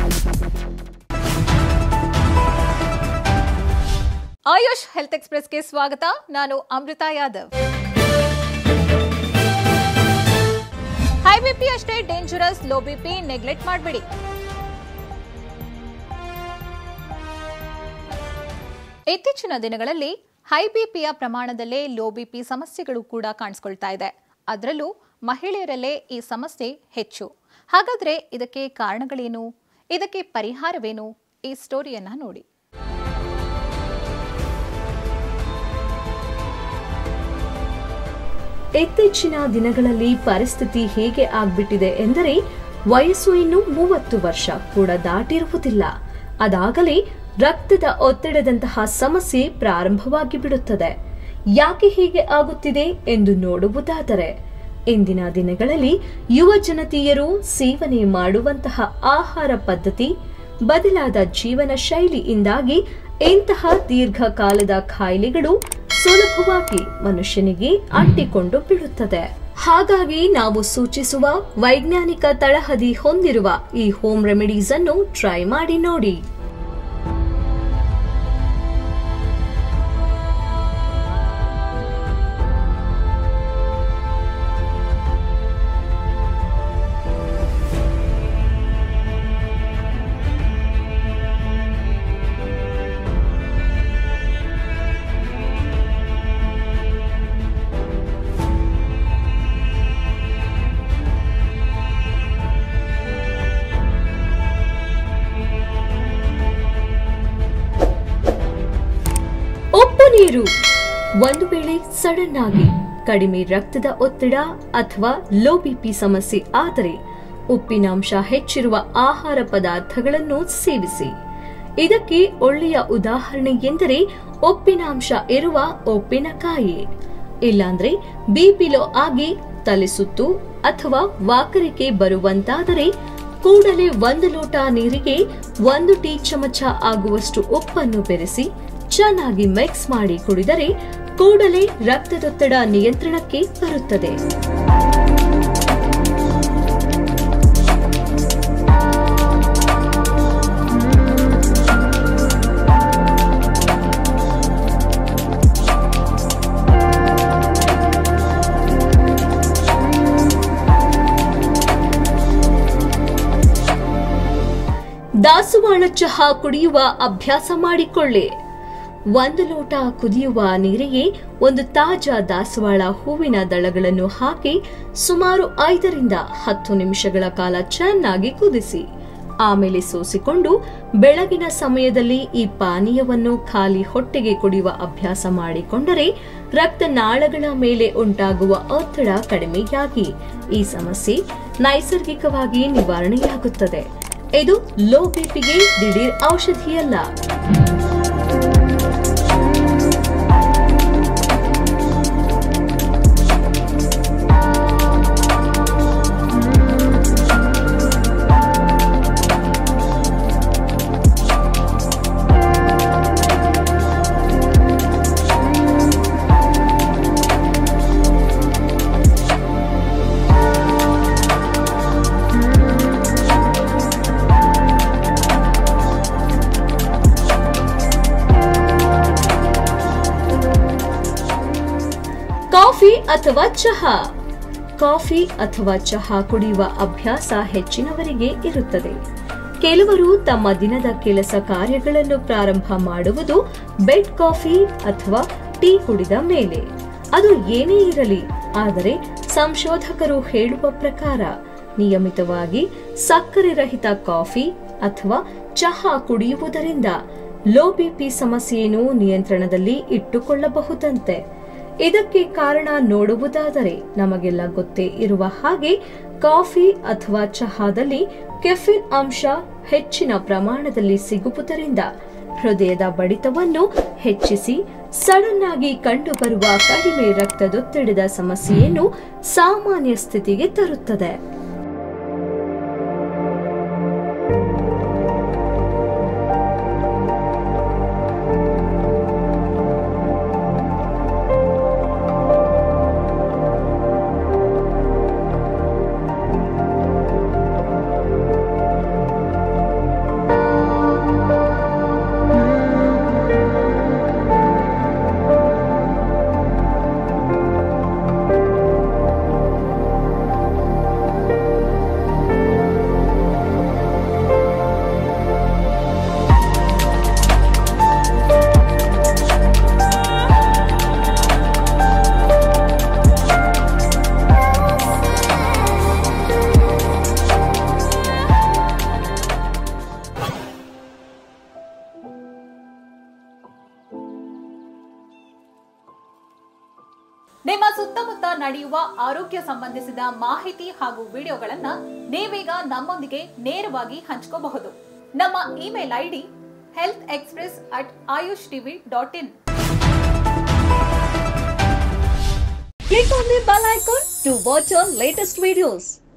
AYUSH health ಎಕ್ಸ್ಪ್ರೆಸ್ಗೆ ಸ್ವಾಗತ ನಾನು ಅಮೃತ ಯಾದವ್ ಹೈ ಬಿಪಿ ಅಷ್ಟೇ ಡೇಂಜರಸ್ ಲೋ ಬಿಪಿ ನೆಗ್ಲೆಕ್ಟ್ ಮಾಡಬೇಡಿ ಇತ್ತೀಚಿನ ದಿನಗಳಲ್ಲಿ ಹೈ ಬಿಪಿಯ ಪ್ರಮಾಣದಲ್ಲೇ ಲೋ ಬಿಪಿ ಸಮಸ್ಯೆಗಳು ಕೂಡ ಕಾಣಿಸ್ಕೊಳ್ತಾ ಇದೆ ಅದರಲ್ಲೂ ಮಹಿಳೆಯರಲ್ಲೇ ಈ ಸಮಸ್ಯೆ ಹೆಚ್ಚು ಹಾಗಾದ್ರೆ ಇದಕ್ಕೆ ಕಾರಣಗಳೇನು ಇದಕ್ಕೆ ಪರಿಹಾರವೇನು ಈ ಸ್ಟೋರಿಯನ್ನ ನೋಡಿ ಇತ್ತೀಚಿನ ದಿನಗಳಲ್ಲಿ ಪರಿಸ್ಥಿತಿ ಹೇಗೆ ಆಗ್ಬಿಟ್ಟಿದೆ ಎಂದರೆ ವಯಸ್ಸು ಇನ್ನು ಮೂವತ್ತು ವರ್ಷ ಕೂಡ ದಾಟಿರುವುದಿಲ್ಲ ಅದಾಗಲೇ ರಕ್ತದ ಒತ್ತಡದಂತಹ ಸಮಸ್ಯೆ ಪ್ರಾರಂಭವಾಗಿ ಬಿಡುತ್ತದೆ ಯಾಕೆ ಹೀಗೆ ಆಗುತ್ತಿದೆ ಎಂದು ನೋಡುವುದಾದರೆ ಇಂದಿನ ದಿನಗಳಲ್ಲಿ ಯುವ ಜನತೆಯರು ಸೇವನೆ ಮಾಡುವಂತಹ ಆಹಾರ ಪದ್ಧತಿ ಬದಲಾದ ಜೀವನ ಶೈಲಿಯಿಂದಾಗಿ ಇಂತಹ ದೀರ್ಘಕಾಲದ ಕಾಯಿಲೆಗಳು ಸುಲಭವಾಗಿ ಮನುಷ್ಯನಿಗೆ ಅಂಟಿಕೊಂಡು ಬಿಡುತ್ತದೆ ಹಾಗಾಗಿ ನಾವು ಸೂಚಿಸುವ ವೈಜ್ಞಾನಿಕ ತಳಹದಿ ಹೊಂದಿರುವ ಈ ಹೋಮ್ ರೆಮಿಡೀಸ್ ಅನ್ನು ಟ್ರೈ ಮಾಡಿ ನೋಡಿ ಉಪ್ಪು ನೀರು ಒಂದು ವೇಳೆ ಸಡನ್ ಆಗಿ ಕಡಿಮೆ ರಕ್ತದ ಒತ್ತಡ ಅಥವಾ ಲೋ ಬಿಪಿ ಸಮಸ್ಯೆ ಆದರೆ ಉಪ್ಪಿನಾಂಶ ಹೆಚ್ಚಿರುವ ಆಹಾರ ಪದಾರ್ಥಗಳನ್ನು ಸೇವಿಸಿ ಇದಕ್ಕೆ ಒಳ್ಳೆಯ ಉದಾಹರಣೆ ಎಂದರೆ ಉಪ್ಪಿನಾಂಶ ಇರುವ ಉಪ್ಪಿನಕಾಯಿ ಇಲ್ಲಾಂದ್ರೆ ಬಿಪಿ ಲೋ ಆಗಿ ತಲೆ ಸುತ್ತು ಅಥವಾ ವಾಕರಿಕೆ ಬರುವಂತಾದರೆ ಕೂಡಲೇ ಒಂದು ಲೋಟ ನೀರಿಗೆ ಒಂದು ಟೀ ಚಮಚ ಆಗುವಷ್ಟು ಉಪ್ಪನ್ನು ಬೆರೆಸಿ ಚೆನ್ನಾಗಿ ಮಿಕ್ಸ್ ಮಾಡಿ ಕುಡಿದರೆ ಕೂಡಲೇ ರಕ್ತದೊತ್ತಡ ನಿಯಂತ್ರಣಕ್ಕೆ ಬರುತ್ತದೆ ದಾಸವಾಳ ಚಹಾ ಕುಡಿಯುವ ಅಭ್ಯಾಸ ಮಾಡಿಕೊಳ್ಳಿ ಒಂದು ಲೋಟ ಕುದಿಯುವ ನೀರಿಗೆ ಒಂದು ತಾಜಾ ದಾಸವಾಳ ಹೂವಿನ ದಳಗಳನ್ನು ಹಾಕಿ ಸುಮಾರು ಐದರಿಂದ ಹತ್ತು ನಿಮಿಷಗಳ ಕಾಲ ಚೆನ್ನಾಗಿ ಕುದಿಸಿ ಆಮೇಲೆ ಸೋಸಿಕೊಂಡು ಬೆಳಗಿನ ಸಮಯದಲ್ಲಿ ಈ ಪಾನೀಯವನ್ನು ಖಾಲಿ ಹೊಟ್ಟೆಗೆ ಕುಡಿಯುವ ಅಭ್ಯಾಸ ಮಾಡಿಕೊಂಡರೆ ರಕ್ತನಾಳಗಳ ಮೇಲೆ ಉಂಟಾಗುವ ಒತ್ತಡ ಕಡಿಮೆಯಾಗಿ ಈ ಸಮಸ್ಯೆ ನೈಸರ್ಗಿಕವಾಗಿ ನಿವಾರಣೆಯಾಗುತ್ತದೆ ಇದು ಲೋ ಬಿಪಿಗೆ ದಿಢೀರ್ ಔಷಧಿಯಲ್ಲ ಕಾಫಿ ಅಥವಾ ಚಹಾ ಕಾಫಿ ಅಥವಾ ಚಹಾ ಕುಡಿಯುವ ಅಭ್ಯಾಸ ಹೆಚ್ಚಿನವರಿಗೆ ಇರುತ್ತದೆ ಕೆಲವರು ತಮ್ಮ ದಿನದ ಕೆಲಸ ಕಾರ್ಯಗಳನ್ನು ಪ್ರಾರಂಭ ಮಾಡುವುದು ಬೆಡ್ ಕಾಫಿ ಅಥವಾ ಟೀ ಕುಡಿದ ಮೇಲೆ ಅದು ಏನೇ ಇರಲಿ ಆದರೆ ಸಂಶೋಧಕರು ಹೇಳುವ ಪ್ರಕಾರ ನಿಯಮಿತವಾಗಿ ಸಕ್ಕರೆ ರಹಿತ ಕಾಫಿ ಅಥವಾ ಚಹಾ ಕುಡಿಯುವುದರಿಂದ ಲೋ ಬಿಪಿ ಸಮಸ್ಯೆಯನ್ನು ನಿಯಂತ್ರಣದಲ್ಲಿ ಇಟ್ಟುಕೊಳ್ಳಬಹುದಂತೆ ಇದಕ್ಕೆ ಕಾರಣ ನೋಡುವುದಾದರೆ ನಮಗೆಲ್ಲ ಗೊತ್ತೇ ಇರುವ ಹಾಗೆ ಕಾಫಿ ಅಥವಾ ಚಹಾದಲ್ಲಿ ಕೆಫಿನ್ ಅಂಶ ಹೆಚ್ಚಿನ ಪ್ರಮಾಣದಲ್ಲಿ ಸಿಗುವುದರಿಂದ ಹೃದಯದ ಬಡಿತವನ್ನು ಹೆಚ್ಚಿಸಿ ಸಡನ್ ಆಗಿ ಕಂಡುಬರುವ ಕಡಿಮೆ ರಕ್ತದೊತ್ತಡದ ಸಮಸ್ಯೆಯನ್ನು ಸಾಮಾನ್ಯ ಸ್ಥಿತಿಗೆ ತರುತ್ತದೆ ನಡೆಯುವ ಆರೋಗ್ಯ ಸಂಬಂಧಿಸಿದ ಮಾಹಿತಿ ಹಾಗೂ ವಿಡಿಯೋಗಳನ್ನ ನೀವೀಗ ನಮ್ಮೊಂದಿಗೆ ನೇರವಾಗಿ ಹಂಚ್ಕೋಬಹುದು ನಮ್ಮ email ID health express at Ayush TV dot in Click on the bell icon to watch our latest videos.